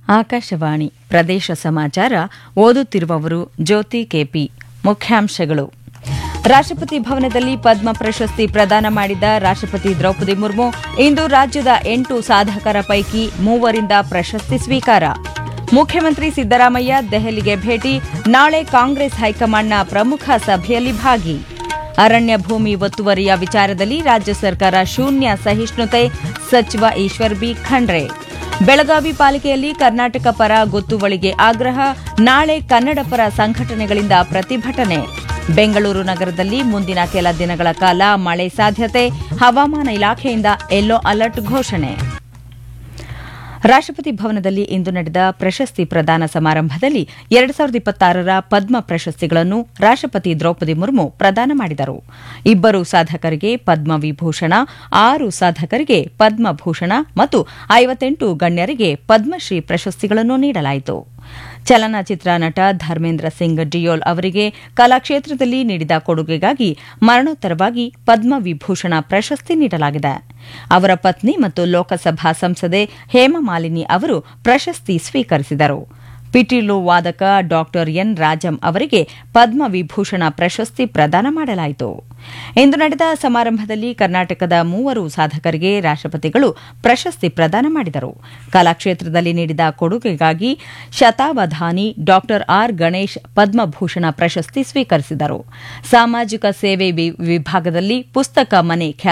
ಆಕಾಶವಾಣಿ ಪ್ರದೇಶ ಸಮಾಚಾರ ಓದುತ್ತಿರುವವರು ಜ್ಯೋತಿ ಕೆಪಿ ಮುಖ್ಯಾಂಶಗಳು ರಾಷ್ಟ್ರಪತಿ ಭವನದಲ್ಲಿ ಪದ್ಮ ಪ್ರಶಸ್ತಿ ಪ್ರದಾನ ಮಾಡಿದ ರಾಷ್ಟ್ರಪತಿ ದ್ರೌಪದಿ ಮುರ್ಮು ಇಂದು ರಾಜ್ಯದ ಎಂಟು ಸಾಧಕರ ಪೈಕಿ ಮೂವರಿಂದ ಪ್ರಶಸ್ತಿ ಸ್ವೀಕಾರ ಮುಖ್ಯಮಂತ್ರಿ ಸಿದ್ದರಾಮಯ್ಯ ದೆಹಲಿಗೆ ಭೇಟಿ ನಾಳೆ ಕಾಂಗ್ರೆಸ್ ಹೈಕಮಾಂಡ್ನ ಪ್ರಮುಖ ಸಭೆಯಲ್ಲಿ ಭಾಗಿ ಅರಣ್ಯ ಭೂಮಿ ಒತ್ತುವರಿಯ ವಿಚಾರದಲ್ಲಿ ರಾಜ್ಯ ಸರ್ಕಾರ ಶೂನ್ಯ ಸಹಿಷ್ಣುತೆ ಸಚಿವ ಈಶ್ವರ್ ಬಿ ಖಂಡ್ರೆ ಬೆಳಗಾವಿ ಪಾಲಿಕೆಯಲ್ಲಿ ಕರ್ನಾಟಕ ಪರ ಗೊತ್ತುವಳಿಗೆ ಆಗ್ರಹ ನಾಳೆ ಕನ್ನಡ ಪರ ಸಂಘಟನೆಗಳಿಂದ ಪ್ರತಿಭಟನೆ ಬೆಂಗಳೂರು ನಗರದಲ್ಲಿ ಮುಂದಿನ ಕೆಲ ದಿನಗಳ ಕಾಲ ಮಳೆ ಸಾಧ್ಯತೆ ಹವಾಮಾನ ಇಲಾಖೆಯಿಂದ ಯೆಲ್ಲೋ ಅಲರ್ಟ್ ಘೋಷಣೆ ರಾಷ್ಟ್ರಪತಿ ಭವನದಲ್ಲಿ ಇಂದು ನಡೆದ ಪ್ರಶಸ್ತಿ ಪ್ರದಾನ ಸಮಾರಂಭದಲ್ಲಿ ಎರಡು ಸಾವಿರದ ಇಪ್ಪತ್ತಾರರ ಪದ್ಮ ಪ್ರಶಸ್ತಿಗಳನ್ನು ರಾಷ್ಟ್ರಪತಿ ದ್ರೌಪದಿ ಮುರ್ಮು ಪ್ರದಾನ ಮಾಡಿದರು ಇಬ್ಬರು ಸಾಧಕರಿಗೆ ಪದ್ಮವಿಭೂಷಣ ಆರು ಸಾಧಕರಿಗೆ ಪದ್ಮಭೂಷಣ ಮತ್ತು ಐವತ್ತೆಂಟು ಗಣ್ಯರಿಗೆ ಪದ್ಮಶ್ರೀ ಪ್ರಶಸ್ತಿಗಳನ್ನು ನೀಡಲಾಯಿತು ಚಲನಚಿತ್ರ ನಟ ಧರ್ಮೇಂದ್ರ ಸಿಂಗ್ ಡಿಯೋಲ್ ಅವರಿಗೆ ಕಲಾಕ್ಷೇತ್ರದಲ್ಲಿ ನೀಡಿದ ಕೊಡುಗೆಗಾಗಿ ಮರಣೋತ್ತರವಾಗಿ ಪದ್ಮವಿಭೂಷಣ ಪ್ರಶಸ್ತಿ ನೀಡಲಾಗಿದೆ ಅವರ ಪತ್ನಿ ಮತ್ತು ಲೋಕಸಭಾ ಸಂಸದೆ ಹೇಮಮಾಲಿನಿ ಅವರು ಪ್ರಶಸ್ತಿ ಸ್ವೀಕರಿಸಿದರು ಪಿಟೀಲು ವಾದಕ ಡಾ ಎನ್ ರಾಜಂ ಅವರಿಗೆ ಪದ್ಮವಿಭೂಷಣ ಪ್ರಶಸ್ತಿ ಪ್ರದಾನ ಮಾಡಲಾಯಿತು ಇಂದು ನಡೆದ ಸಮಾರಂಭದಲ್ಲಿ ಕರ್ನಾಟಕದ ಮೂವರು ಸಾಧಕರಿಗೆ ರಾಷ್ಟ್ರಪತಿಗಳು ಪ್ರಶಸ್ತಿ ಪ್ರದಾನ ಮಾಡಿದರು ಕಲಾಕ್ಷೇತ್ರದಲ್ಲಿ ನೀಡಿದ ಕೊಡುಗೆಗಾಗಿ ಶತಾವಧಾನಿ ಡಾ ಆರ್ ಗಣೇಶ್ ಪದ್ಮಭೂಷಣ ಪ್ರಶಸ್ತಿ ಸ್ವೀಕರಿಸಿದರು ಸಾಮಾಜಿಕ ಸೇವೆ ವಿಭಾಗದಲ್ಲಿ ಪುಸ್ತಕ ಮನೆ